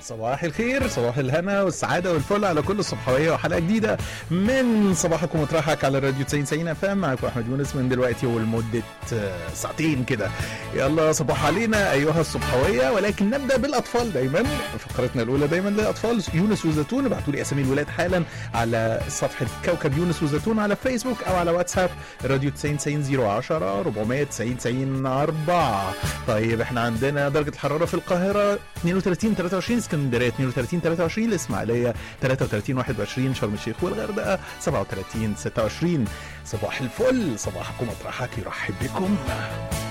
صباح الخير صباح الهنا والسعادة والفل على كل الصبحوية وحلقة جديدة من صباحكم وتراحك على الراديو 90 90 اف ام معاكم احمد يونس من دلوقتي ولمدة آه، ساعتين كده يلا صباح علينا ايها الصبحوية ولكن نبدأ بالاطفال دايما فقرتنا الاولى دايما للاطفال يونس وزيتون ابعتوا لي اسامي الولاد حالا على صفحة كوكب يونس وزيتون على فيسبوك او على واتساب راديو 90 90 010 490 90 4 طيب احنا عندنا درجة الحرارة في القاهرة 32 23 اسكندرية 32 23 الإسماعيلية 33 21 شرم الشيخ والغردقة 37 26 صباح الفل صباحكم أطرحك يرحب بكم